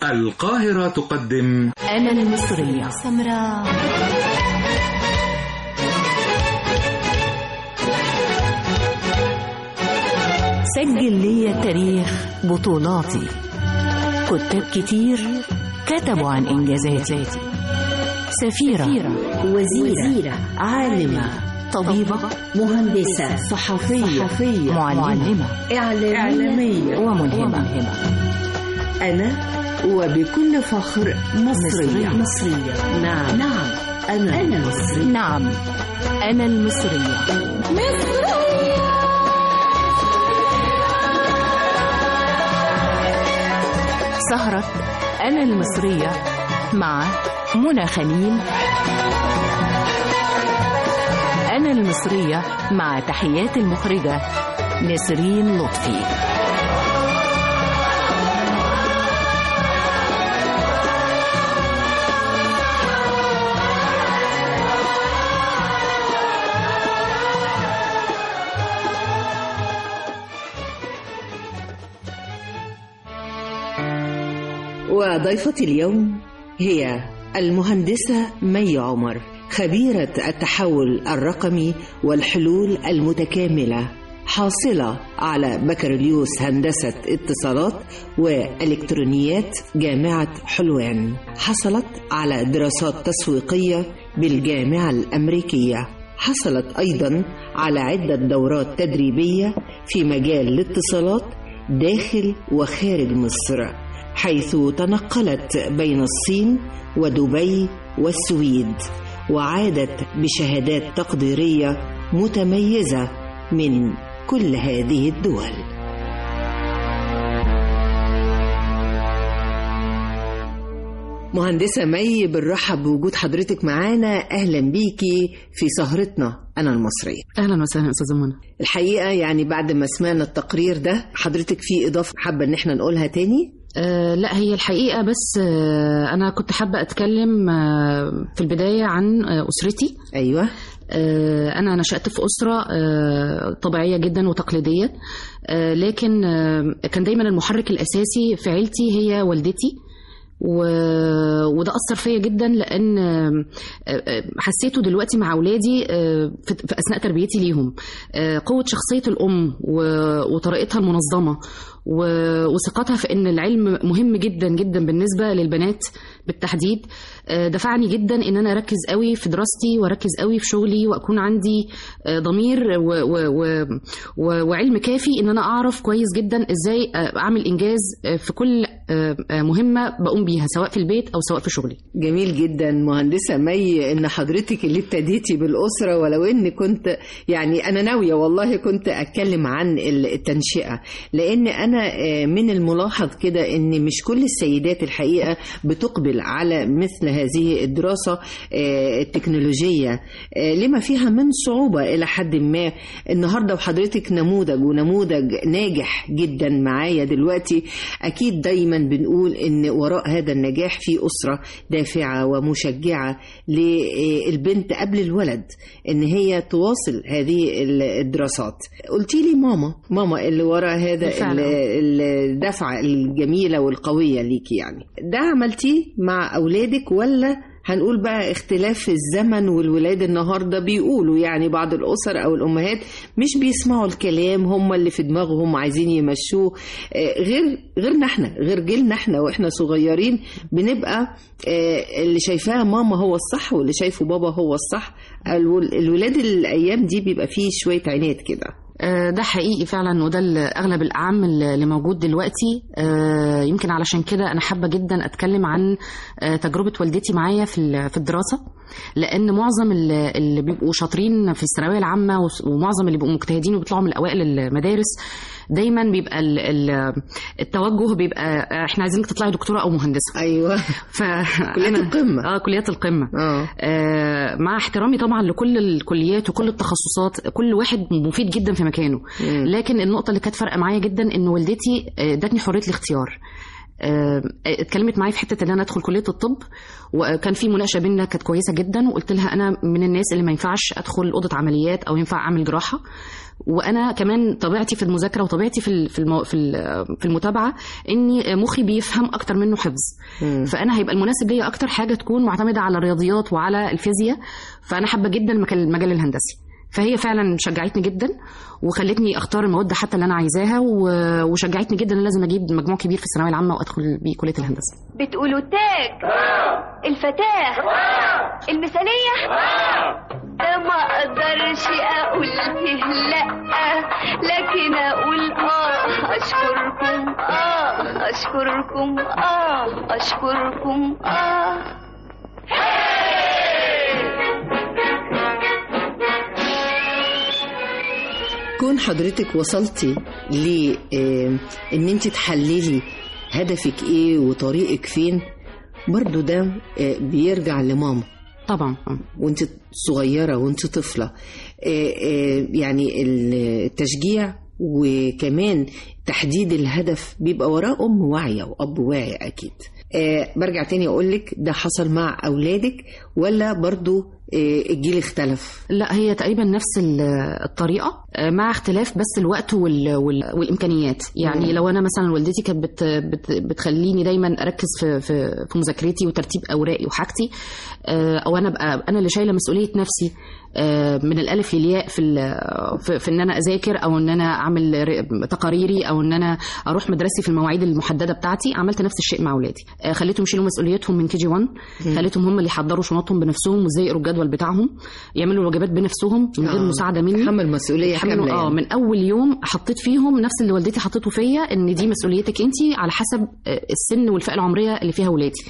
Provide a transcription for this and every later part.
القاهرة تقدم أنا المصرية سمراء سجل لي تاريخ بطولاتي كتاب كتير كتبوا عن إنجازاتي سفيرة وزيرة, وزيرة عالمة طبيبة مهندسة صحفية, صحفية معلمة إعلامية, إعلامية وملهمة وملهمة أنا وبكل فخر مصرية مصرية. مصرية نعم نعم أنا أنا مصرية نعم أنا المصرية سهرة أنا المصرية مع منى خليل أنا المصرية مع تحيات المخرجة نسرين لطفي وضيفتي اليوم هي المهندسة مي عمر خبيرة التحول الرقمي والحلول المتكاملة حاصلة على بكالوريوس هندسة اتصالات وإلكترونيات جامعة حلوان حصلت على دراسات تسويقية بالجامعة الأمريكية حصلت أيضا على عدة دورات تدريبية في مجال الاتصالات داخل وخارج مصر حيث تنقلت بين الصين ودبي والسويد وعادت بشهادات تقديريه متميزه من كل هذه الدول مهندسة مي بنرحب بوجود حضرتك معانا أهلا بيكي في سهرتنا أنا المصرية اهلا وسهلا استاذه منى الحقيقة يعني بعد ما سمعنا التقرير ده حضرتك في إضافة حابة إن احنا نقولها تاني آه لا هي الحقيقه بس آه انا كنت حابه اتكلم آه في البدايه عن آه اسرتي أيوة آه انا نشات في اسره آه طبيعيه جدا وتقليديه آه لكن آه كان دايما المحرك الاساسي في عيلتي هي والدتي و... وده اثر فيا جدا لان آه، آه، حسيته دلوقتي مع اولادي آه، في في اثناء تربيتي ليهم آه، قوه شخصيه الام و... وطريقتها المنظمه و... وثقتها في ان العلم مهم جدا جدا بالنسبه للبنات بالتحديد آه، دفعني جدا ان انا اركز قوي في دراستي واركز قوي في شغلي واكون عندي آه، ضمير و... و... و... و... وعلم كافي ان انا اعرف كويس جدا ازاي آه، اعمل انجاز آه، في كل آه، آه، مهمه بقوم بيها سواء في البيت او سواء في شغلي جميل جدا مهندسة مي ان حضرتك اللي ابتديتي بالأسرة ولو ان كنت يعني انا ناوية والله كنت اتكلم عن التنشئة لان انا آه، من الملاحظ كده ان مش كل السيدات الحقيقة بتقبل على مثل هذه الدراسة آه، التكنولوجية آه، لما فيها من صعوبة الى حد ما النهاردة وحضرتك نموذج ونموذج ناجح جدا معايا دلوقتي اكيد دايما بنقول ان وراء هذا النجاح في أسرة دافعة ومشجعة للبنت قبل الولد إن هي تواصل هذه الدراسات قلتي لي ماما ماما اللي وراء هذا بالفعل. ال- الدفعة الجميلة والقوية ليكي يعني ده عملتيه مع أولادك ولا هنقول بقى اختلاف في الزمن والولاد النهارده بيقولوا يعني بعض الاسر او الامهات مش بيسمعوا الكلام هم اللي في دماغهم عايزين يمشوه آه، غير غيرنا احنا غير جيلنا احنا واحنا صغيرين بنبقى آه، اللي شايفاه ماما هو الصح واللي شايفه بابا هو الصح الول- الولاد الايام دي بيبقى فيه شويه عناد كده آه، ده حقيقي فعلا وده ال- اغلب الاعم اللي اللي موجود دلوقتي آه، يمكن علشان كده انا حابه جدا اتكلم عن آه، تجربه والدتي معايا في ال- في الدراسه لان معظم ال- اللي بيبقوا شاطرين في الثانويه العامه وس- ومعظم اللي بيبقوا مجتهدين وبيطلعوا من اوائل المدارس دايما بيبقى ال- ال- التوجه بيبقى آه، احنا عايزينك تطلعي دكتوره او مهندسه ايوه ف كليات القمة. اه كليات القمه اه آه، مع احترامي طبعا لكل الكليات وكل التخصصات كل واحد مفيد جدا في مكانه مم. لكن النقطه اللي كانت فارقه معايا جدا ان والدتي آه، ادتني حريه الاختيار آه، اتكلمت معايا في حته ان انا ادخل كليه الطب وكان في مناقشه بينا كانت كويسه جدا وقلت لها انا من الناس اللي ما ينفعش ادخل اوضه عمليات او ينفع اعمل جراحه وانا كمان طبيعتي في المذاكره وطبيعتي في ال- في المو... في ال- في المتابعه اني مخي بيفهم اكتر منه حفظ مم. فانا هيبقى المناسب ليا اكتر حاجه تكون معتمده على الرياضيات وعلى الفيزياء فانا حابه جدا المجال المجال الهندسي فهي فعلا شجعتني جدا وخلتني اختار المواد حتى اللي انا عايزاها و- وشجعتني جدا ان لازم اجيب مجموع كبير في الثانويه العامه وادخل بيه كليه الهندسه بتقولوا تاج الفتاة المثالية ده ما اقدرش اقول فيه لا لكن اقول اه اشكركم اه اشكركم اه اشكركم اه كون حضرتك وصلتي ل آه، ان انت تحللي هدفك ايه وطريقك فين برضو ده آه، بيرجع لماما طبعا آه. وانت صغيرة وانت طفلة آه، آه، يعني التشجيع وكمان تحديد الهدف بيبقى وراه أم واعية وأب واعي أكيد آه، برجع تاني أقولك ده حصل مع أولادك ولا برضو آه، الجيل اختلف لا هي تقريبا نفس ال- الطريقه آه، مع اختلاف بس الوقت وال... وال... والامكانيات يعني مم. لو انا مثلا والدتي كانت بت... بت... بتخليني دايما اركز في في, في مذاكرتي وترتيب اوراقي وحاجتي آه، او انا ابقى انا اللي شايله مسؤوليه نفسي آه، من الالف للياء في, ال... في في ان انا اذاكر او ان انا اعمل ر- تقاريري او ان انا اروح مدرستي في المواعيد المحدده بتاعتي عملت نفس الشيء مع اولادي آه، خليتهم يشيلوا مسؤوليتهم من كي جي 1 خليتهم هم اللي يحضروا شنطهم بنفسهم وازاي يقروا الجدول بتاعهم يعملوا الواجبات بنفسهم من غير آه. مساعده مني تحمل مسؤولية يتحملوا- كاملة اه يعني. من اول يوم حطيت فيهم نفس اللي والدتي حطيته فيا ان دي مسؤوليتك انت على حسب آه، السن والفئه العمريه اللي فيها ولادي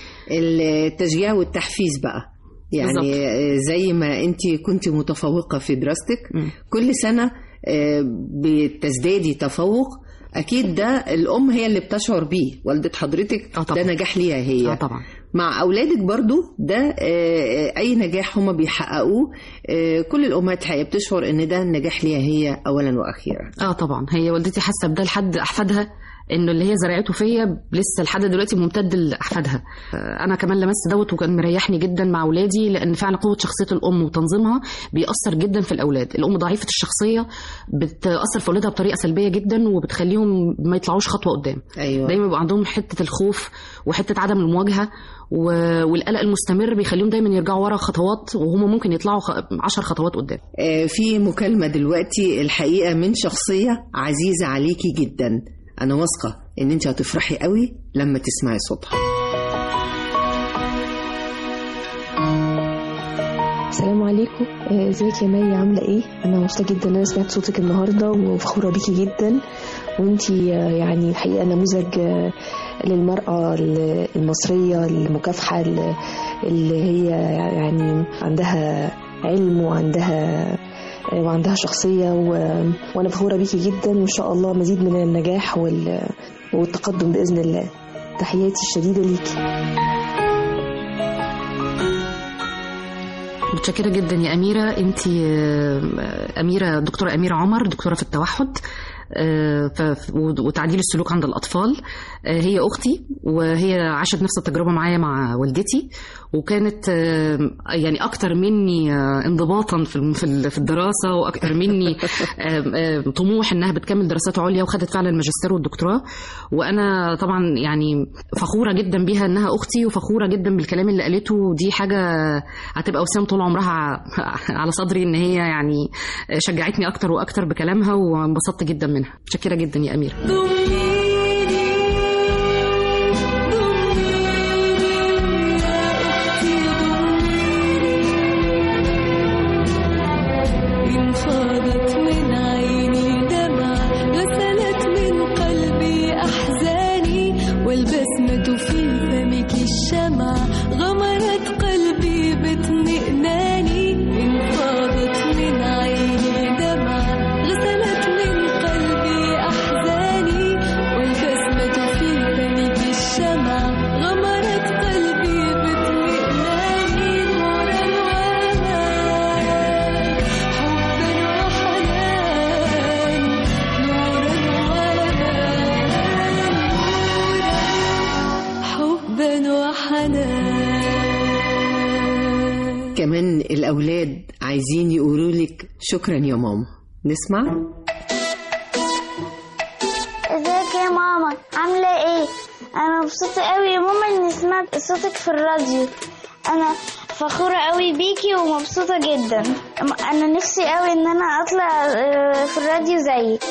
التشجيع والتحفيز بقى يعني بالظبط. آه، زي ما انت كنت متفوقة في دراستك مم. كل سنة آه، بتزدادي تفوق أكيد ده الأم هي اللي بتشعر بيه والدة حضرتك آه طبعا. ده نجاح ليها هي اه طبعا مع أولادك برضو ده آه، أي نجاح هما بيحققوه آه، كل الأمهات حقيقة بتشعر إن ده النجاح ليها هي أولا وأخيرا اه طبعا هي والدتي حاسه بده لحد احفادها انه اللي هي زرعته فيا لسه لحد دلوقتي ممتد لاحفادها آه، انا كمان لمست دوت وكان مريحني جدا مع اولادي لان فعلا قوه شخصيه الام وتنظيمها بيأثر جدا في الاولاد الام ضعيفه الشخصيه بتأثر في اولادها بطريقه سلبيه جدا وبتخليهم ما يطلعوش خطوه قدام أيوة دايما بيبقى عندهم حته الخوف وحته عدم المواجهه و- والقلق المستمر بيخليهم دايما يرجعوا ورا خطوات وهم ممكن يطلعوا خ- عشر خطوات قدام آه، في مكالمة دلوقتي الحقيقة من شخصية عزيزة عليكي جدا أنا واثقة إن أنت هتفرحي قوي لما تسمعي صوتها السلام عليكم آه، ازيك يا مي عامله ايه انا مبسوطه جدا ان انا سمعت صوتك النهارده وفخوره بيكي جدا وانتي آه، يعني الحقيقه نموذج آه، للمراه ال- المصريه المكافحه ال- اللي هي يعني عندها علم وعندها آه، وعندها شخصيه و... وانا فخوره بيكي جدا وان شاء الله مزيد من النجاح وال... والتقدم باذن الله تحياتي الشديده ليكي متشكرة جدا يا أميرة أنت أميرة دكتورة أميرة عمر دكتورة في التوحد آه، ف- وتعديل السلوك عند الأطفال آه، هي أختي وهي عاشت نفس التجربة معايا مع والدتي وكانت آه، يعني أكتر مني آه، انضباطا في الم- في ال- في الدراسة وأكتر مني آه، آه، طموح إنها بتكمل دراسات عليا وخدت فعلا الماجستير والدكتوراه وأنا طبعا يعني فخورة جدا بيها إنها أختي وفخورة جدا بالكلام اللي قالته ودي حاجة هتبقى وسام طول عمرها ع- على صدري ان هي يعني شجعتني اكتر واكتر بكلامها وانبسطت جدا منها متشكره جدا يا اميره انفاضت من عيني دمعة غسلت من قلبي أحزاني والبسمة في فمك الشمعة غمرت قلبي بتنقناني انفاضت من عيني دمعة غسلت من قلبي أحزاني والبسمة في فمك الشمعة غمرت قلبي بتنقناني نورا وأمان حبا وحنان نورا وأمان نورا حبا وحنان كمان الأولاد عايزين يقولوا لك شكرا يا ماما نسمع ازيك يا ماما عاملة ايه انا مبسوطة قوي يا ماما اني سمعت صوتك في الراديو انا فخورة قوي بيكي ومبسوطة جدا انا نفسي قوي ان انا اطلع آه، في الراديو زيك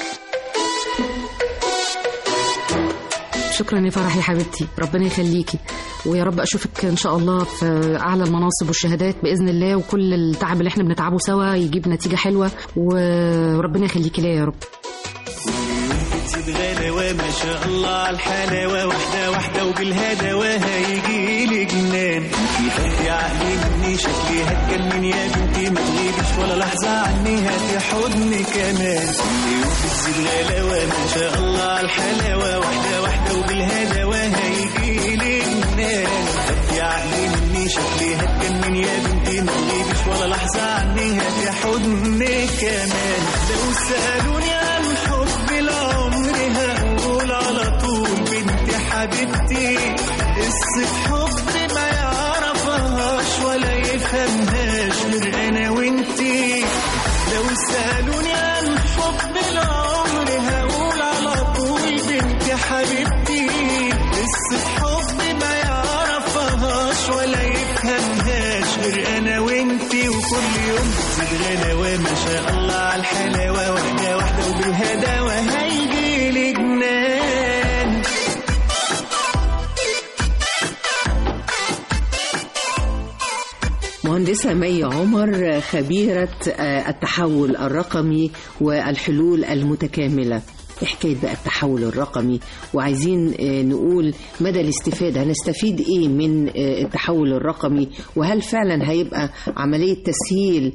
شكرا يا فرح يا حبيبتي ربنا يخليكي ويا رب اشوفك ان شاء الله في اعلى المناصب والشهادات باذن الله وكل التعب اللي احنا بنتعبه سوا يجيب نتيجه حلوه وربنا يخليكي ليا يا رب تزيد غلاوة ما شاء الله على الحلاوة واحدة واحدة وبالهدوى هيجي لي جنان يخلي عقلي مني شكلي هتجنن يا بنتي ما تغيبش ولا لحظة عني هاتي حضني كمان كل يوم بتزيد غلاوة ما شاء الله على الحلاوة واحدة واحدة وبالهدوى هيجي لي جنان يخلي عقلي مني شكلي هتجنن يا بنتي ما تغيبش ولا لحظة عني هاتي حضني كمان لو سألوني عن حب العمر هقول على طول بنتي حبيبتي قصة حب ما يعرفهاش ولا يفهمهاش غير انا وانتي لو سألوني عن حب العمر هقول على طول بنتي حبيبتي قصة حب ما يعرفهاش ولا يفهمهاش غير انا وانتي وكل يوم بتزيد غلاوة ما شاء الله على الحلاوة واحدة واحدة وبالهداوة هيجي لي جنان مهندسة مي عمر خبيرة آه، التحول الرقمي والحلول المتكاملة إيه حكاية بقى التحول الرقمي وعايزين آه، نقول مدى الاستفادة هنستفيد ايه من آه، التحول الرقمي وهل فعلا هيبقى عملية تسهيل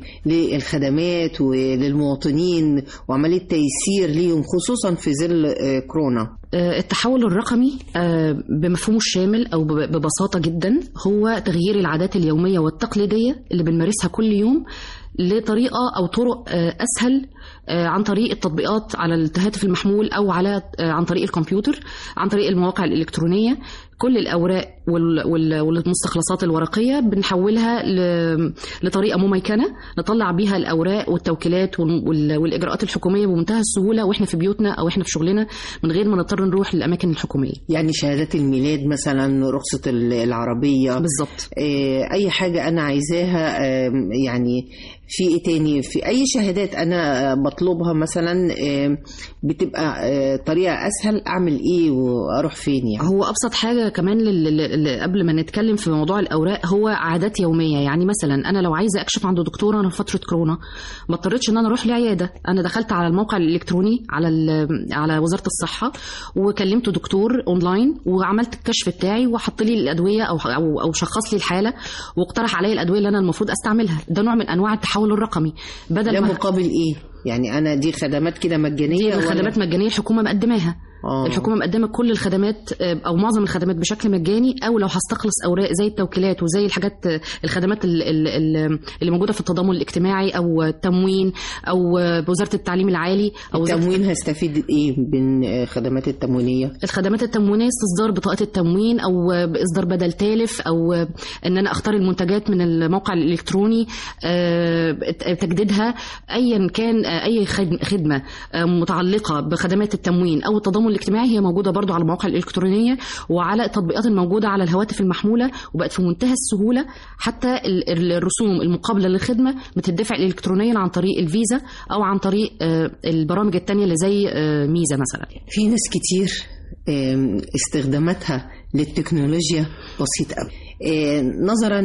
للخدمات وللمواطنين وعملية تيسير ليهم خصوصا في ظل آه، كورونا آه، التحول الرقمي آه، بمفهومه الشامل او ب- ببساطه جدا هو تغيير العادات اليوميه والتقليديه اللي بنمارسها كل يوم لطريقه او طرق آه، اسهل آه، عن طريق التطبيقات على الهاتف المحمول او على آه، عن طريق الكمبيوتر عن طريق المواقع الالكترونيه كل الاوراق وال- وال- والمستخلصات الورقيه بنحولها ل- لطريقه مميكنه نطلع بيها الاوراق والتوكيلات وال- وال- والاجراءات الحكوميه بمنتهى السهوله واحنا في بيوتنا او احنا في شغلنا من غير ما نضطر نروح للاماكن الحكوميه يعني شهادات الميلاد مثلا رخصة ال- العربية بالظبط آه، اي حاجه انا عايزاها آم، يعني في ايه تاني في اي شهادات انا آه، بطلبها مثلا آم، بتبقى آه، طريقه اسهل اعمل ايه واروح فين يعني هو ابسط حاجه كمان لل- لل- لل- قبل ما نتكلم في موضوع الاوراق هو عادات يوميه يعني مثلا انا لو عايزه اكشف عند دكتوره انا في فتره كورونا ما اضطريتش ان انا اروح لعياده انا دخلت على الموقع الالكتروني على ال- على وزاره الصحه وكلمت دكتور اونلاين وعملت الكشف بتاعي وحط لي الادويه او او او شخص لي الحاله واقترح عليا الادويه اللي انا المفروض استعملها ده نوع من انواع التحول الرقمي بدل ده ما مقابل ايه يعني انا دي خدمات كده مجانيه دي ولا- خدمات مجانيه الحكومه مقدماها آه. الحكومه مقدمه كل الخدمات آه، او معظم الخدمات بشكل مجاني او لو هستخلص اوراق زي التوكيلات وزي الحاجات آه، الخدمات ال- ال- ال- اللي موجوده في التضامن الاجتماعي او التموين او آه، بوزاره التعليم العالي او وزارة- التموين هستفيد ايه من آه، خدمات التموينيه الخدمات التموينيه استصدار بطاقه التموين او باصدار بدل تالف او ان انا اختار المنتجات من الموقع الالكتروني آه، تجديدها ايا كان آه، اي خدم- خدمه آه، متعلقه بخدمات التموين او التضامن الاجتماعي هي موجوده برضو على المواقع الالكترونيه وعلى التطبيقات الموجوده على الهواتف المحموله وبقت في منتهى السهوله حتى ال- ال- الرسوم المقابله للخدمه بتدفع الكترونيا عن طريق الفيزا او عن طريق آه، البرامج التانية اللي زي آه، ميزه مثلا في ناس كتير آم، استخداماتها للتكنولوجيا بسيط قوي آه، نظرا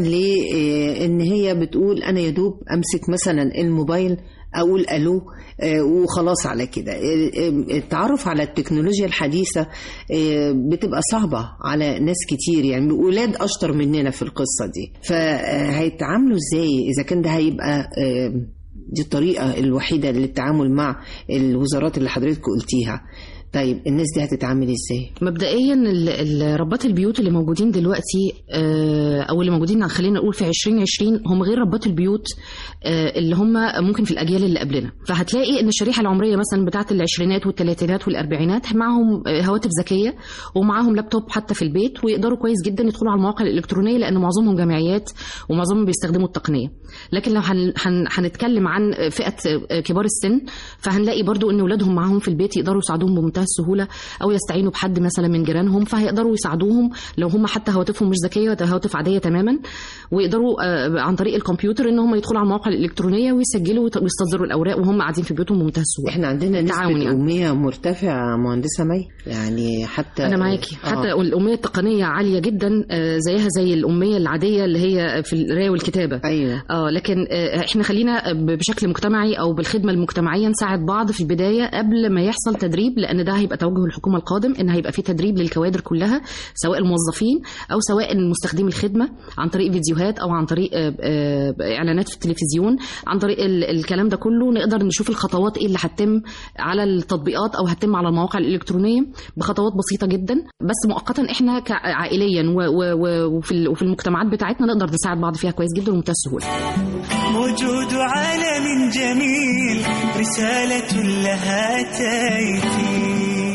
لان هي بتقول انا يا دوب امسك مثلا الموبايل اقول الو آه، وخلاص على كده آه، آه، التعرف على التكنولوجيا الحديثه آه، بتبقى صعبه على ناس كتير يعني ولاد اشطر مننا في القصه دي فهيتعاملوا ازاي اذا كان ده هيبقى آه، دي الطريقه الوحيده للتعامل مع الوزارات اللي حضرتك قلتيها طيب الناس دي هتتعامل ازاي مبدئيا ال- ال- ربات البيوت اللي موجودين دلوقتي آه، او اللي موجودين خلينا نقول في 2020 هم غير ربات البيوت آه، اللي هم ممكن في الاجيال اللي قبلنا فهتلاقي ان الشريحه العمريه مثلا بتاعه العشرينات والثلاثينات والاربعينات معاهم آه، هواتف ذكيه ومعاهم لابتوب حتى في البيت ويقدروا كويس جدا يدخلوا على المواقع الالكترونيه لان معظمهم جمعيات ومعظمهم بيستخدموا التقنيه لكن لو هن- هن- هنتكلم عن فئه آه، كبار السن فهنلاقي برضو ان اولادهم معاهم في البيت يقدروا يساعدوهم بمنتهى السهوله او يستعينوا بحد مثلا من جيرانهم فهيقدروا يساعدوهم لو هم حتى هواتفهم مش ذكيه ده هواتف عاديه تماما ويقدروا آه، عن طريق الكمبيوتر ان هم يدخلوا على المواقع الالكترونيه ويسجلوا ويت- ويستصدروا الاوراق وهم قاعدين في بيوتهم بمنتهى السهوله احنا عندنا التعاون نسبة يعني. أمية مرتفعة مهندسة مي يعني حتى انا معاكي آه. حتى الاميه التقنيه عاليه جدا آه، زيها زي الاميه العاديه اللي هي في القرايه والكتابه ايوه اه لكن آه، احنا خلينا ب- بشكل مجتمعي او بالخدمه المجتمعيه نساعد بعض في البدايه قبل ما يحصل تدريب لان ده هيبقى توجه الحكومه القادم ان هيبقى في تدريب للكوادر كلها سواء الموظفين او سواء مستخدمي الخدمه عن طريق فيديوهات او عن طريق آه، آه، اعلانات في التلفزيون عن طريق ال- الكلام ده كله نقدر نشوف الخطوات ايه اللي هتتم على التطبيقات او هتتم على المواقع الالكترونيه بخطوات بسيطه جدا بس مؤقتا احنا كع- عائليا و- و- و- وفي ال- وفي المجتمعات بتاعتنا نقدر نساعد بعض فيها كويس جدا ومنتهى السهوله وجود عالم جميل رسالة لها تأتي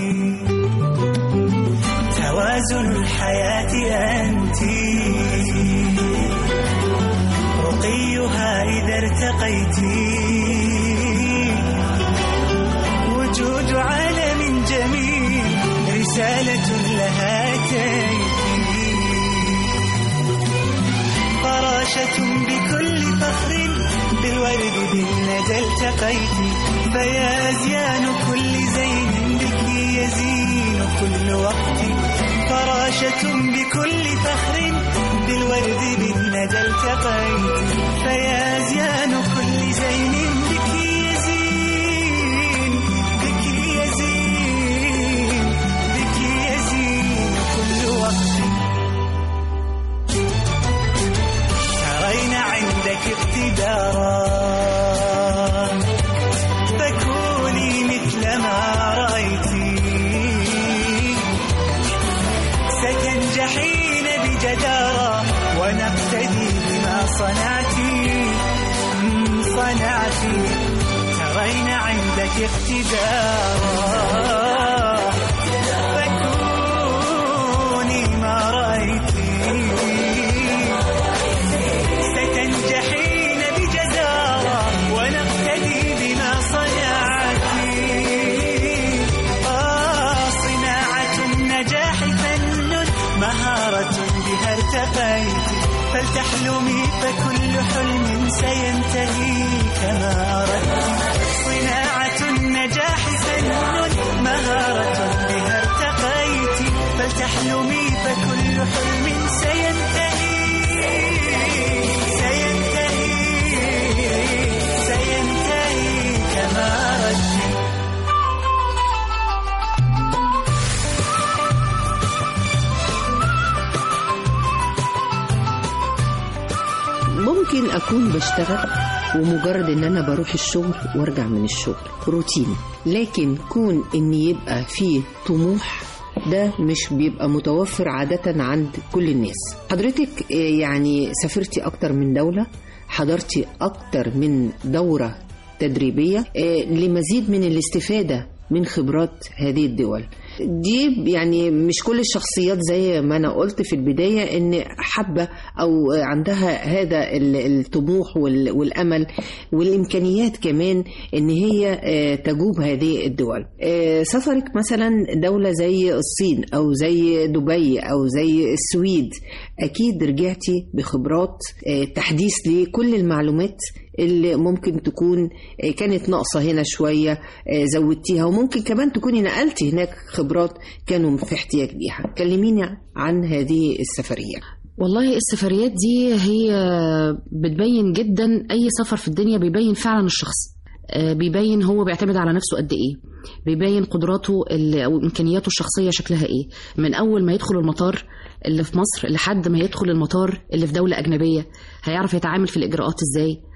توازن الحياة أنت رقيها إذا ارتقيت وجود عالم جميل رسالة لها تأتي فراشة بكل فخر بالورد بالندى التقيت فيا أزيان كل زين بك يزين كل وقت فراشة بكل فخر بالورد بالندى التقيت فيا أزيان كل زين بك يزين بك يزين بك يزين كل وقت ترين عندك اقتدارا فكوني مثل ما رأيتي ستنجحين بجدارة ونقتدي بما صنعتي مم، صنعتي ترين عندك اقتدارا فكوني ما رأيتي ستنجحين بجدارة ونقتدي بما صنعتي آه صناعة النجاح فن مهارة بها ارتقيت فلتحلمي فكل حلم سينتهي كما أردت صناعة النجاح فن مهارة بها ارتقيت فلتحلمي فكل حلم سينتهي سينتهي سينتهي كما أردت ممكن أكون بشتغل ومجرد إن أنا بروح الشغل وأرجع من الشغل روتين لكن كون إن يبقى فيه طموح ده مش بيبقى متوفر عادة عند كل الناس حضرتك آه، يعني سافرتي أكتر من دولة حضرتي أكتر من دورة تدريبية آه، لمزيد من الاستفادة من خبرات هذه الدول دي يعني مش كل الشخصيات زي ما انا قلت في البدايه ان حابه او عندها هذا ال- الطموح وال- والامل والامكانيات كمان ان هي آه، تجوب هذه الدول آه، سفرك مثلا دوله زي الصين او زي دبي او زي السويد اكيد رجعتي بخبرات آه، تحديث لكل المعلومات اللي ممكن تكون آه، كانت ناقصه هنا شويه آه، زودتيها وممكن كمان تكوني نقلتي هناك خبرات كانوا في احتياج ليها كلميني عن هذه السفريه والله السفريات دي هي بتبين جدا اي سفر في الدنيا بيبين فعلا الشخص آه، بيبين هو بيعتمد على نفسه قد ايه بيبين قدراته ال- او امكانياته الشخصيه شكلها ايه من اول ما يدخل المطار اللي في مصر لحد ما يدخل المطار اللي في دوله اجنبيه هيعرف يتعامل في الاجراءات ازاي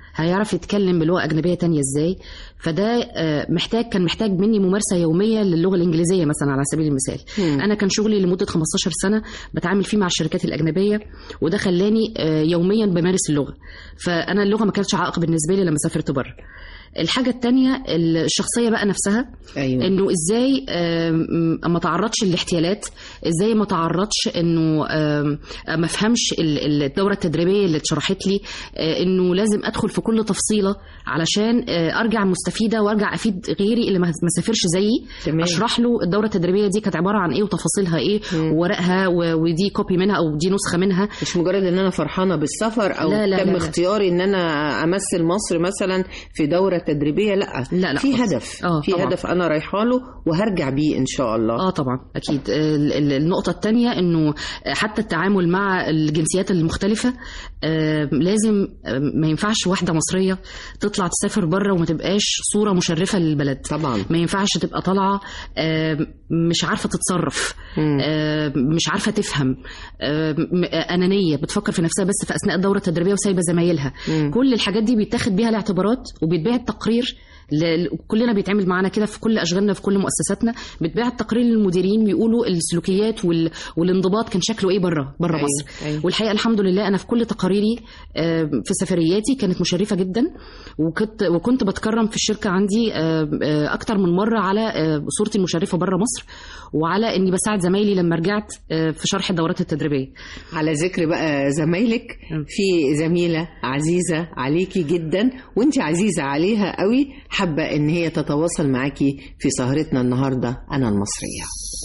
هيعرف يتكلم بلغه اجنبيه تانية ازاي فده آه، محتاج كان محتاج مني ممارسه يوميه للغه الانجليزيه مثلا على سبيل المثال مم. انا كان شغلي لمده 15 سنه بتعامل فيه مع الشركات الاجنبيه وده خلاني آه، يوميا بمارس اللغه فانا اللغه ما كانتش عائق بالنسبه لي لما سافرت بره الحاجة التانية الشخصية بقى نفسها أيوة. انه ازاي آم، ما تعرضش للاحتيالات ازاي ما تعرضش انه آم، ما افهمش ال- ال- الدورة التدريبية اللي اتشرحت لي آه، انه لازم ادخل في كل تفصيلة علشان آه، ارجع مستفيدة وارجع افيد غيري اللي ما ما سافرش زيي تمام. اشرح له الدورة التدريبية دي كانت عبارة عن ايه وتفاصيلها ايه وورقها و- ودي كوبي منها او دي نسخة منها مش مجرد ان انا فرحانه بالسفر او لا، لا، تم لا، لا. اختياري ان انا امثل مصر مثلا في دوره تدريبيه لا لا، لا في خالص. هدف آه، في طبعاً. هدف انا رايحه له وهرجع بيه ان شاء الله اه طبعا اكيد ال- ال- النقطه الثانيه انه حتى التعامل مع الجنسيات المختلفه آه، لازم آه، ما ينفعش واحده مصريه تطلع تسافر بره وما تبقاش صوره مشرفه للبلد طبعا ما ينفعش تبقى طالعه آه، مش عارفه تتصرف مم. آه، مش عارفه تفهم آه، م- آه، انانيه بتفكر في نفسها بس في اثناء الدوره التدريبيه وسايبه زمايلها مم. كل الحاجات دي بيتاخد بيها الاعتبارات وبيتباع التقرير ل- ل- كلنا بيتعمل معانا كده في كل اشغالنا في كل مؤسساتنا بيتباع التقرير للمديرين بيقولوا السلوكيات وال... والانضباط كان شكله ايه بره بره أيوة، مصر أيوة. والحقيقه الحمد لله انا في كل تقاريري آه، في سفرياتي كانت مشرفه جدا وكنت وكنت بتكرم في الشركه عندي آه، آه، اكتر من مره على آه، صورتي المشرفه بره مصر وعلى اني بساعد زمايلي لما رجعت آه، في شرح الدورات التدريبيه على ذكر بقى زمايلك في زميلة عزيزة عليكي جدا وانت عزيزة عليها قوي حابة ان هي تتواصل معاكي في سهرتنا النهاردة انا المصرية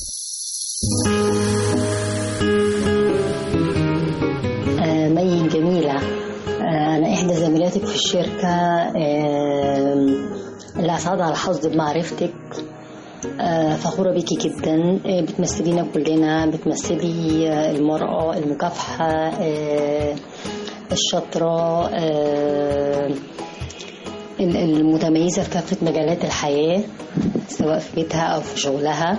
آه، مي جميلة آه، أنا إحدى زميلاتك في الشركة آه، اللي أسعد على حظي بمعرفتك آه، فخورة بيكي جدا آه، بتمثلينا كلنا بتمثلي آه، المرأة المكافحة آه، الشاطرة آه، ال- المتميزة في كافة مجالات الحياة سواء في بيتها أو في شغلها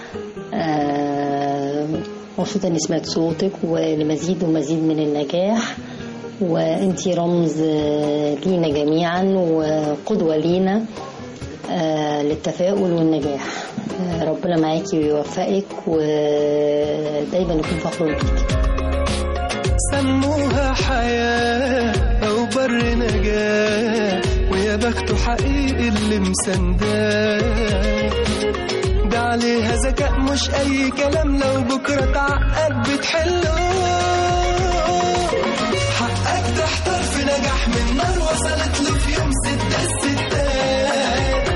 آه، مبسوطة إني سمعت صوتك ولمزيد ومزيد من النجاح وانتي رمز آه، لينا جميعا وقدوة لينا آه، للتفاؤل والنجاح آه، ربنا معاكي ويوفقك ودايما نكون فخور بيكي سموها حياة أو بر نجاة ويا بخته حقيقي اللي مسنداه ده عليها ذكاء مش أي كلام لو بكرة تعقد بتحله حقك تحتار في نجاح من نار وصلت له في يوم ستة الستات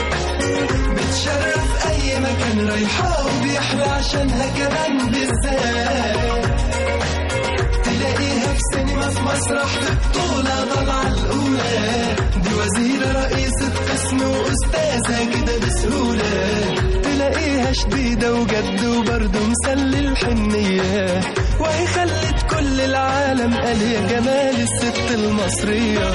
بتشرف أي مكان رايحة وبيحلى عشانها كمان بالذات تلاقيها في سينما في مسرح في بطولة طالعة الأولى دي وزيرة رئيسة قسم وأستاذة كده بسهولة تلاقيها شديدة وجد وبرضه مسلي الحنية وهي خلت كل العالم قال يا جمال الست المصرية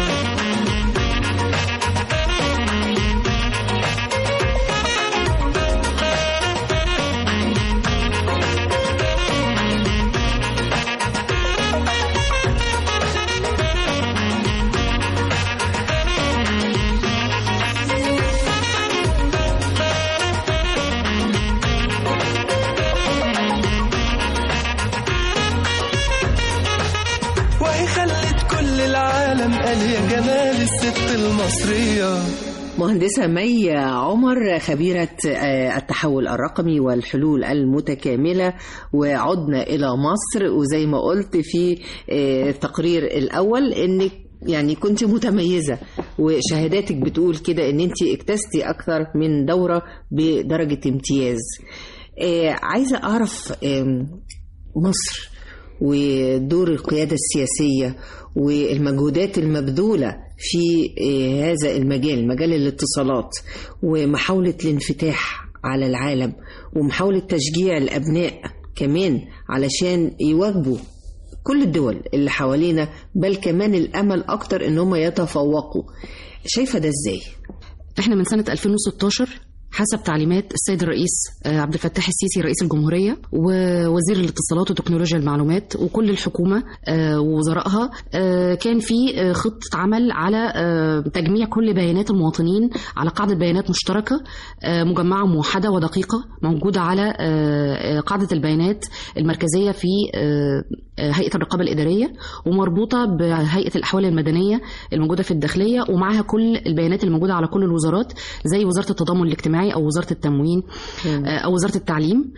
وهي خلت كل العالم قال يا جمال الست المصرية مهندسة مي عمر خبيرة آه، التحول الرقمي والحلول المتكاملة وعدنا إلى مصر وزي ما قلت في آه، التقرير الأول إنك يعني كنت متميزة وشهاداتك بتقول كده إن أنت اكتستي أكثر من دورة بدرجة امتياز آه، عايزة أعرف آم، مصر ودور القيادة السياسية والمجهودات المبذولة في آه، هذا المجال مجال الاتصالات ومحاولة الانفتاح على العالم ومحاولة تشجيع الأبناء كمان علشان يواجبوا كل الدول اللي حوالينا بل كمان الأمل أكتر إن هم يتفوقوا شايفة ده إزاي؟ احنا من سنة 2016 حسب تعليمات السيد الرئيس آه، عبد الفتاح السيسي رئيس الجمهورية ووزير الاتصالات وتكنولوجيا المعلومات وكل الحكومة آه، ووزرائها آه، كان في آه، خطة عمل على آه، تجميع كل بيانات المواطنين على قاعدة بيانات مشتركة آه، مجمعة موحدة ودقيقة موجودة على آه، آه، قاعدة البيانات المركزية في آه، آه، هيئة الرقابة الإدارية ومربوطة بهيئة الأحوال المدنية الموجودة في الداخلية ومعها كل البيانات الموجودة على كل الوزارات زي وزارة التضامن الاجتماعي أو وزارة التموين آه، أو وزارة التعليم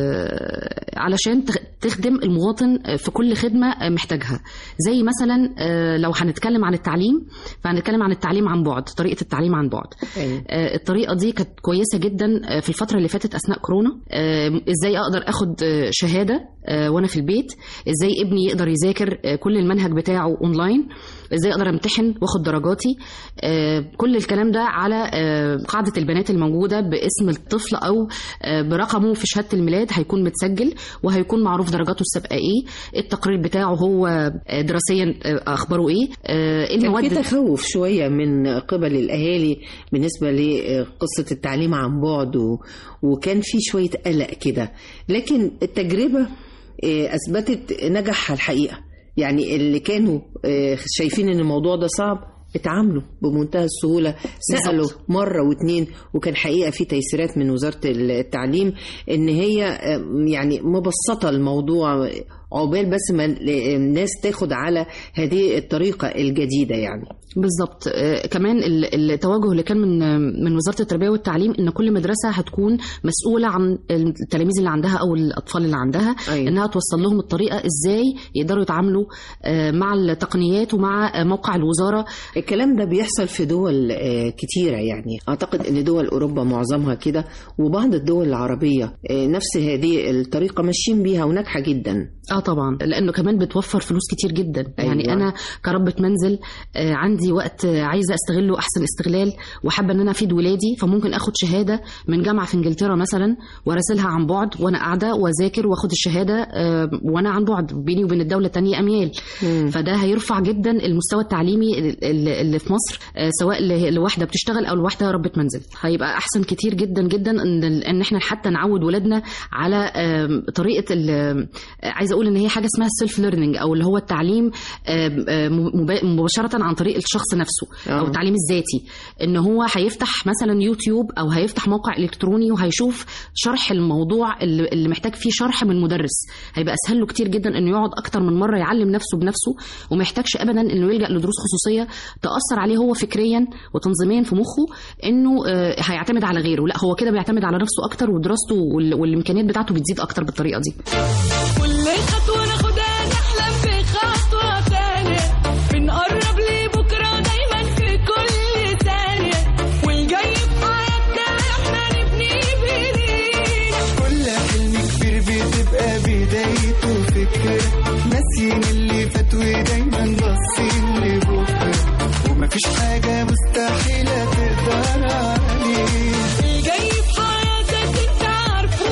آه، علشان تخ- تخدم المواطن آه، في كل خدمة آه، محتاجها زي مثلا آه، لو هنتكلم عن التعليم فهنتكلم عن التعليم عن بعد طريقة التعليم عن بعد أيوة. آه، الطريقه دي كانت كويسه جدا آه، في الفتره اللي فاتت اثناء كورونا آه، ازاي اقدر اخد آه، شهاده آه، وانا في البيت ازاي ابني يقدر يذاكر آه، كل المنهج بتاعه اونلاين ازاي اقدر امتحن واخد درجاتي آه، كل الكلام ده على آه، قاعده البيانات الموجوده باسم الطفل او آه، برقمه في شهاده الميلاد هيكون متسجل وهيكون معروف درجاته السابقه ايه التقرير بتاعه هو آه، دراسيا آه، اخباره ايه آه، كان في المواد تخوف شوية من قبل الأهالي بالنسبة لقصة التعليم عن بعد و... وكان في شوية قلق كده لكن التجربة آه، أثبتت نجاحها الحقيقة يعني اللي كانوا آه، شايفين إن الموضوع ده صعب اتعاملوا بمنتهى السهولة سألوا مرة واتنين وكان حقيقة في تيسيرات من وزارة التعليم إن هي آه، يعني مبسطة الموضوع عقبال بس ما الناس تاخد على هذه الطريقة الجديدة يعني بالظبط آه، كمان ال- التوجه اللي كان من من وزاره التربيه والتعليم ان كل مدرسه هتكون مسؤوله عن التلاميذ اللي عندها او الاطفال اللي عندها أيوة. انها توصل لهم الطريقه ازاي يقدروا يتعاملوا آه، مع التقنيات ومع آه، موقع الوزاره الكلام ده بيحصل في دول آه، كتيرة يعني أعتقد أن دول أوروبا معظمها كده وبعض الدول العربية آه، نفس هذه الطريقة ماشيين بيها وناجحة جدا اه طبعا لانه كمان بتوفر فلوس كتير جدا أيوة. يعني انا كربة منزل آه، عندي وقت آه، عايزه استغله احسن استغلال وحابه ان انا افيد ولادي فممكن اخد شهاده من جامعه في انجلترا مثلا واراسلها عن بعد وانا قاعده واذاكر واخد الشهاده آه، وانا عن بعد بيني وبين الدوله التانية اميال فده هيرفع جدا المستوى التعليمي ال- ال- اللي في مصر آه، سواء ل- لواحده بتشتغل او لواحده ربة منزل هيبقى احسن كتير جدا جدا ان ان احنا حتى نعود ولادنا على آم، طريقه ال- آه، عايزه اقول ان هي حاجه اسمها السيلف ليرنينج او اللي هو التعليم آم، آم، مبا- مباشره عن طريق الشخص نفسه او آه. التعليم الذاتي ان هو هيفتح مثلا يوتيوب او هيفتح موقع الكتروني وهيشوف شرح الموضوع اللي اللي محتاج فيه شرح من مدرس هيبقى اسهل له كتير جدا انه يقعد اكتر من مره يعلم نفسه بنفسه وما يحتاجش ابدا انه يلجا لدروس خصوصيه تاثر عليه هو فكريا وتنظيميا في مخه انه آه، هيعتمد على غيره لا هو كده بيعتمد على نفسه اكتر ودراسته وال- والامكانيات بتاعته بتزيد اكتر بالطريقه دي كل خطوة ناخدها نحلم في خطوة تانية بنقرب لبكرة دايما في كل ثانية والجاي في حياتنا احنا نبني بايدينا كل حلم كبير بتبقى بدايته فكرة ناسيين اللي فات ودايما باصين لبكرة ومفيش حاجة مستحيلة تقدر عليه الجاي في حياتك انت عارفه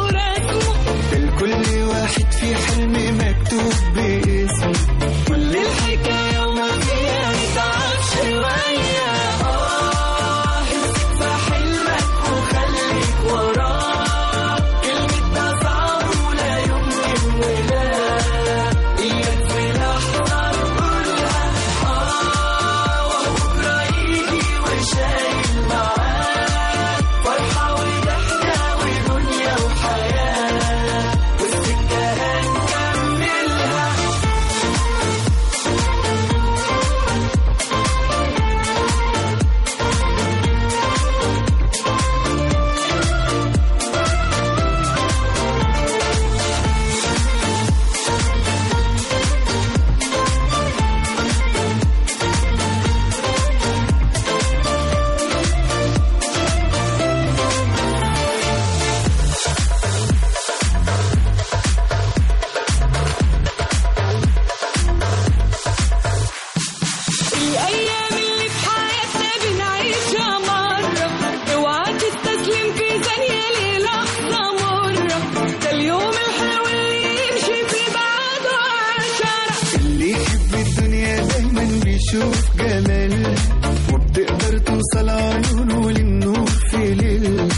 ورسمه الكل واحد في حلم مكتوب باسمه كل الحكاية وما فيها نتعب شوية اه امسك في حلمك وخليك وراه كلمة ده صعب ولا يمكن ولا إياك في لحظة نقولها اه وبكرة يجي وشايل معاه فرحة وضحكة ودنيا وحياة والسكة هنكملها الأيام اللي في حياتنا بنعيشها مرة اوعى تستسلم في ثانية للحظة مرة ده اليوم الحلو اللي يمشي في بعده عشرة اللي يحب الدنيا دايما بيشوف جمالها وبتقدر توصل عيونه للنور في ليلها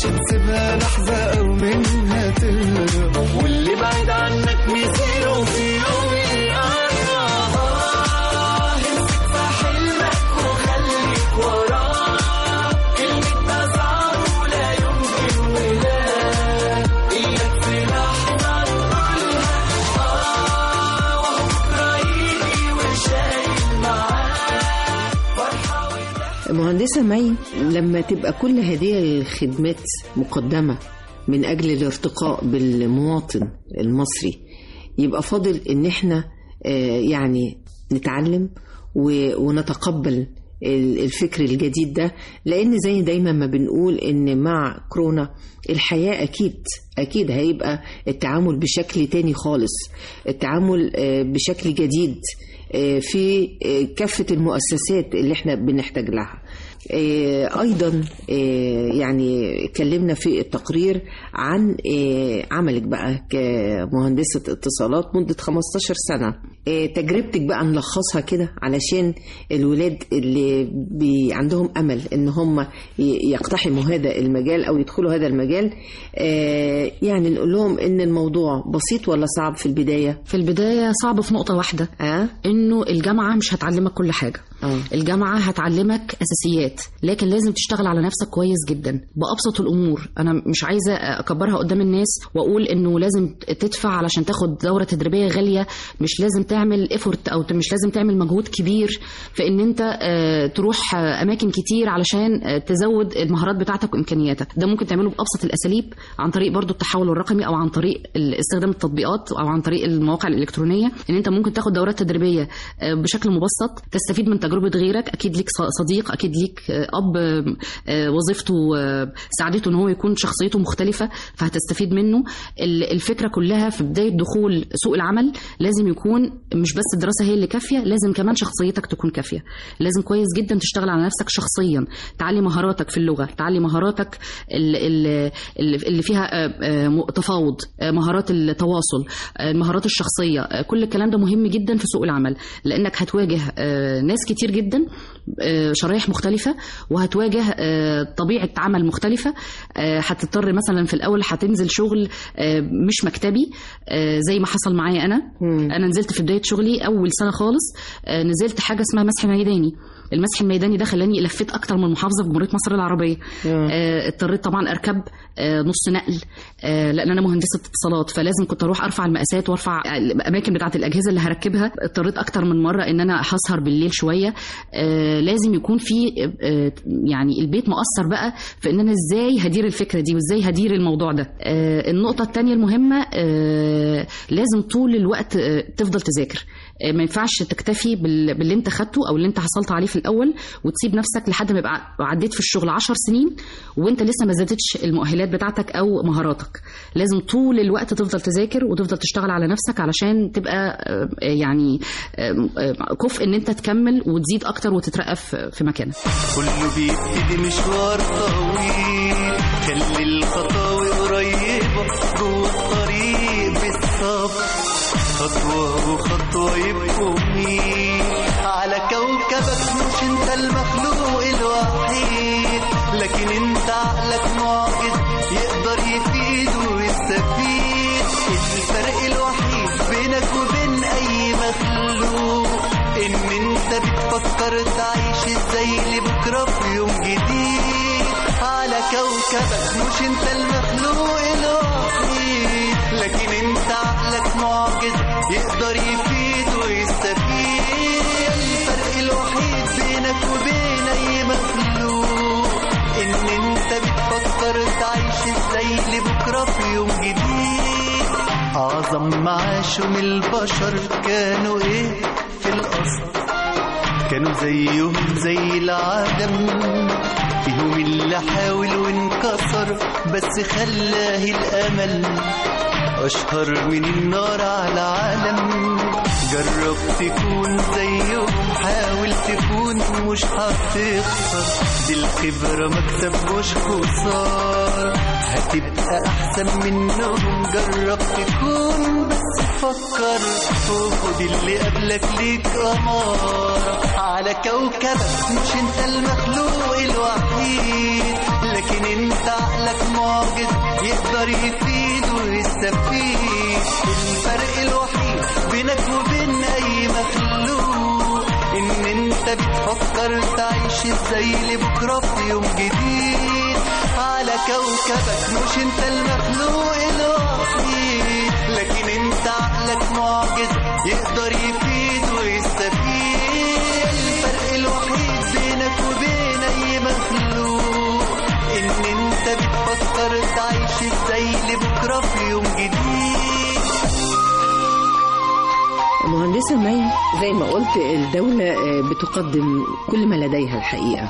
تسيبها لحظة أو منها تهرب واللي بعيد عنك مصيره في يوم يقرب آه، امسك في حلمك وخليك وراه كلمة ده صعب ولا يمكن ولا إياك في لحظة تقولها آه وبكرة يجي وشايل معاه فرحة مهندسة مي لما تبقى كل هذه الخدمات مقدمة من أجل الارتقاء بالمواطن المصري يبقى فاضل إن إحنا آه، يعني نتعلم و- ونتقبل ال- الفكر الجديد ده لأن زي دايما ما بنقول إن مع كورونا الحياة أكيد أكيد هيبقى التعامل بشكل تاني خالص التعامل آه، بشكل جديد آه، في آه، كافة المؤسسات اللي احنا بنحتاج لها آه، ايضا آه، يعني اتكلمنا في التقرير عن آه، عملك بقى كمهندسة اتصالات مدة 15 سنة آه، تجربتك بقى نلخصها كده علشان الولاد اللي بي عندهم امل ان هم ي- يقتحموا هذا المجال او يدخلوا هذا المجال آه، يعني نقول لهم ان الموضوع بسيط ولا صعب في البداية في البداية صعب في نقطة واحدة اه انه الجامعة مش هتعلمك كل حاجة اه الجامعة هتعلمك أساسيات لكن لازم تشتغل على نفسك كويس جدا بأبسط الأمور أنا مش عايزة أكبرها قدام الناس وأقول إنه لازم تدفع علشان تاخد دورة تدريبية غالية مش لازم تعمل إفورت أو مش لازم تعمل مجهود كبير في إن أنت آه، تروح آه، أماكن كتير علشان آه، تزود المهارات بتاعتك وإمكانياتك ده ممكن تعمله بأبسط الأساليب عن طريق برضو التحول الرقمي أو عن طريق ال- استخدام التطبيقات أو عن طريق المواقع الإلكترونية إن أنت ممكن تاخد دورات تدريبية آه، بشكل مبسط تستفيد من تجربة غيرك أكيد ليك ص- صديق أكيد ليك آه، أب آه، آه، وظيفته آه، ساعدته إن هو يكون شخصيته مختلفة فهتستفيد منه ال- الفكرة كلها في بداية دخول سوق العمل لازم يكون مش بس الدراسة هي اللي كافية لازم كمان شخصيتك تكون كافية لازم كويس جدا تشتغل على نفسك شخصيا تعلي مهاراتك في اللغة تعلي مهاراتك ال- ال- ال- اللي فيها آه، آه، م- تفاوض آه، مهارات التواصل آه، المهارات الشخصية آه، كل الكلام ده مهم جدا في سوق العمل لأنك هتواجه آه، ناس كتير جدا آه، شرايح مختلفة وهتواجه آه، طبيعة عمل مختلفة آه، هتضطر مثلا في الأول هتنزل شغل آه، مش مكتبي آه، زي ما حصل معايا أنا أنا نزلت في بداية شغلي أول سنة خالص آه، نزلت حاجة اسمها مسح ميداني المسح الميداني ده خلاني لفيت اكتر من محافظه في جمهوريه مصر العربيه آه، اضطريت طبعا اركب آه، نص نقل آه، لان انا مهندسه اتصالات فلازم كنت اروح ارفع المقاسات وارفع الاماكن بتاعه الاجهزه اللي هركبها اضطريت اكتر من مره ان انا هسهر بالليل شويه آه، لازم يكون في آه، يعني البيت مؤثر بقى في ان انا ازاي هدير الفكره دي وازاي هدير الموضوع ده آه، النقطه الثانيه المهمه آه، لازم طول الوقت آه، تفضل تذاكر آه، ما ينفعش تكتفي بال- باللي انت خدته او اللي انت حصلت عليه في الاول وتسيب نفسك لحد ما يبقى عديت في الشغل عشر سنين وانت لسه ما زادتش المؤهلات بتاعتك او مهاراتك لازم طول الوقت تفضل تذاكر وتفضل تشتغل على نفسك علشان تبقى آه، يعني آه، آه، كفء ان انت تكمل وتزيد اكتر وتترقى في في مكانك كله بيبتدي مشوار طويل خلي الخطاوي قريبة جوه الطريق بالصبر خطوة وخطوة يبقوا مين على كوكبك مش انت المخلوق الوحيد لكن انت عقلك معجز يقدر يفيد ويستفيد الفرق الوحيد بينك وبين اي مخلوق ان انت بتفكر تعيش ازاي لبكره في يوم جديد على كوكبك مش انت المخلوق الوحيد لكن انت عقلك معجز يقدر يفيد ويستفيد الفرق الوحيد بينك وبين اي مخلوق ان انت بتفكر تعيش ازاي لبكره في يوم جديد اعظم معاشهم البشر كانوا ايه في الاصل كانوا زيهم زي العدم فيهم اللي حاول وانكسر بس خلاه الامل اشهر من النار على العالم جرب تكون زيهم حاول تكون مش هتخسر دي الخبرة مكسب مش خسارة هتبقى أحسن منهم جرب تكون بس فكر وخد اللي قبلك ليك أمارة على كوكبك مش انت المخلوق الوحيد لكن لكن انت عقلك معجز يقدر يفيد ويستفيد الفرق الوحيد بينك وبين اي مخلوق ان انت بتفكر تعيش ازاي لبكره في يوم جديد على كوكبك مش انت المخلوق الوحيد لكن انت عقلك معجز يقدر يفيد ويستفيد الفرق الوحيد بينك وبين اي مخلوق ان انت بتفكر تعيش ازاي لبكره في يوم جديد مهندسة مي زي ما قلت الدولة آه، بتقدم كل ما لديها الحقيقة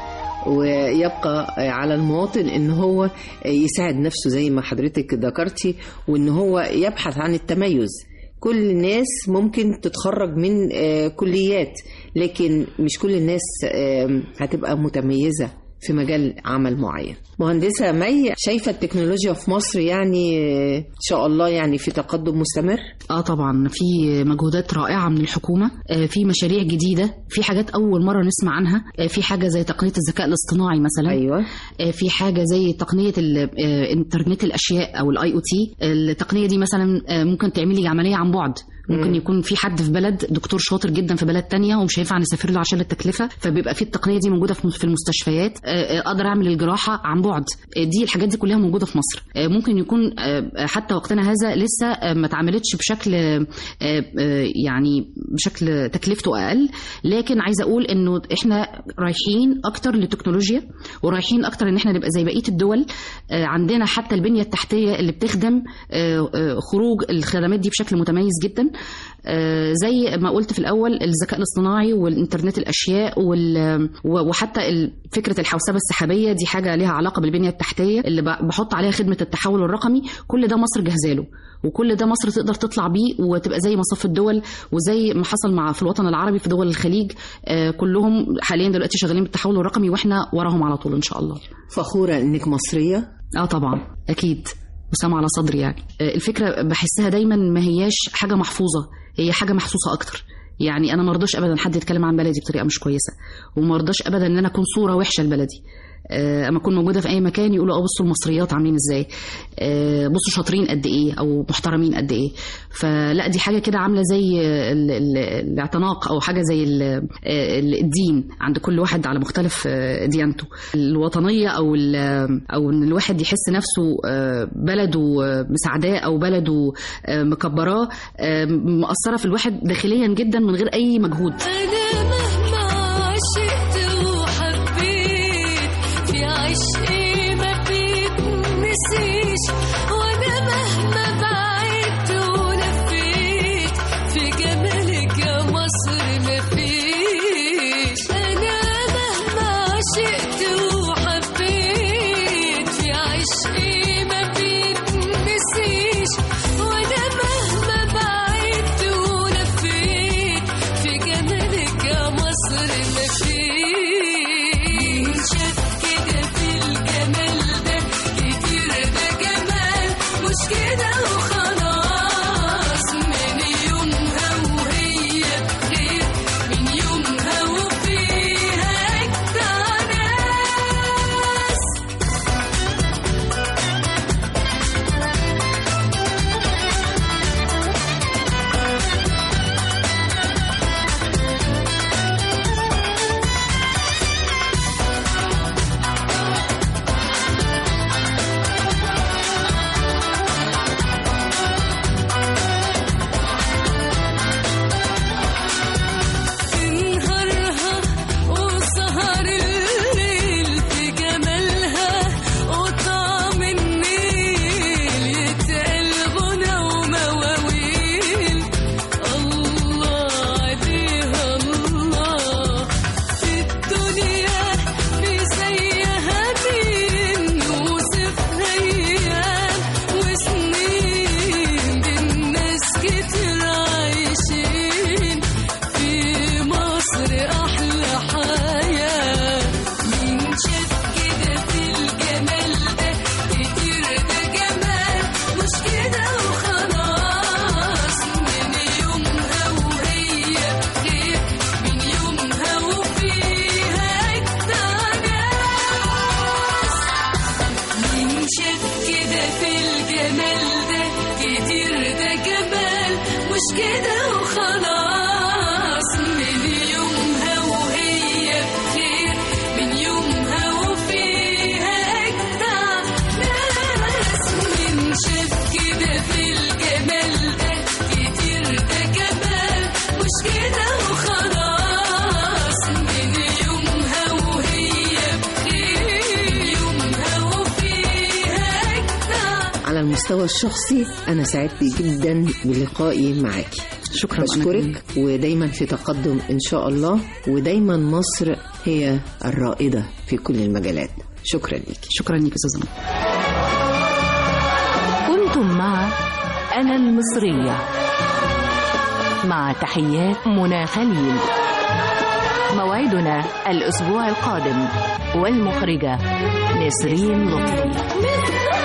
ويبقى آه، على المواطن ان هو آه، يساعد نفسه زي ما حضرتك ذكرتي وان هو يبحث عن التميز كل الناس ممكن تتخرج من آه، كليات لكن مش كل الناس آه، هتبقى متميزة في مجال عمل معين مهندسة مي شايفة التكنولوجيا في مصر يعني آه، إن شاء الله يعني في تقدم مستمر اه طبعا في مجهودات رائعه من الحكومه آه، في مشاريع جديده في حاجات اول مره نسمع عنها آه، في حاجه زي تقنيه الذكاء الاصطناعي مثلا ايوه في حاجه زي تقنيه ال- آه، انترنت الاشياء او الاي او تي التقنيه دي مثلا آه، ممكن تعملي عمليه عن بعد ممكن مم. يكون في حد في بلد دكتور شاطر جدا في بلد تانية ومش هينفع نسافر له عشان التكلفه فبيبقى في التقنيه دي موجوده في في المستشفيات آه، آه، اقدر اعمل الجراحه عن بعد آه، دي الحاجات دي كلها موجوده في مصر آه، ممكن يكون آه، حتى وقتنا هذا لسه آه، ما اتعملتش بشكل آه، آه، يعني بشكل تكلفته اقل لكن عايزه اقول انه احنا رايحين اكتر للتكنولوجيا ورايحين اكتر ان احنا نبقى زي بقيه الدول آه، عندنا حتى البنيه التحتيه اللي بتخدم آه، آه، خروج الخدمات دي بشكل متميز جدا آه، زي ما قلت في الاول الذكاء الاصطناعي والانترنت الاشياء وال- و- وحتى ال- فكره الحوسبه السحابيه دي حاجه ليها علاقه بالبنيه التحتيه اللي ب- بحط عليها خدمه التحول الرقمي كل ده مصر جاهزاله وكل ده مصر تقدر تطلع بيه وتبقى زي مصاف الدول وزي ما حصل مع في الوطن العربي في دول الخليج آه، كلهم حاليا دلوقتي شغالين بالتحول الرقمي واحنا وراهم على طول ان شاء الله فخورة انك مصرية اه طبعا اكيد وسام على صدري يعني آه، الفكره بحسها دايما ما هياش حاجه محفوظه هي حاجه محسوسه اكتر يعني انا ما رضاش ابدا حد يتكلم عن بلدي بطريقه مش كويسه وما رضاش ابدا ان انا اكون صوره وحشه لبلدي آه، اما اكون موجوده في اي مكان يقولوا اه بصوا المصريات عاملين ازاي آه، بصوا شاطرين قد ايه او محترمين قد ايه فلا دي حاجه كده عامله زي ال- ال- الاعتناق او حاجه زي ال- آه، الدين عند كل واحد على مختلف آه، ديانته الوطنيه او ال- او ان الواحد يحس نفسه آه، بلده آه، مساعداه او بلده آه، مكبراه آه، مأثره في الواحد داخليا جدا من غير اي مجهود أنا مهما عشقت وحبيت في عشقي ما بيتنسيش وأنا مهما بعدت ولفيت في جمالك يا مصر مفيش أنا مهما عشقت وحبيت في عشقي ما بيتنسيش وأنا مهما بعدت ولفيت في جمالك يا مصر مفيش شاف كده في الجمال ده كتير ده جمال كده وخلاص من يومها وهي بخير من يومها وفيها أجدع ناس من شاف كده في الجمال ده كتير ده كمان مش كده وخلاص من يومها وهي بخير يومها وفيها أجدع على المستوى الشخصي أنا سعدت جدا بلقائي معاكي شكرا أنا بشكرك ودايما في تقدم إن شاء الله ودايما مصر هي الرائدة في كل المجالات شكرا لك شكرا لك أستاذة كنتم مع أنا المصرية مع تحيات منى خليل موعدنا الأسبوع القادم والمخرجة نسرين لطفي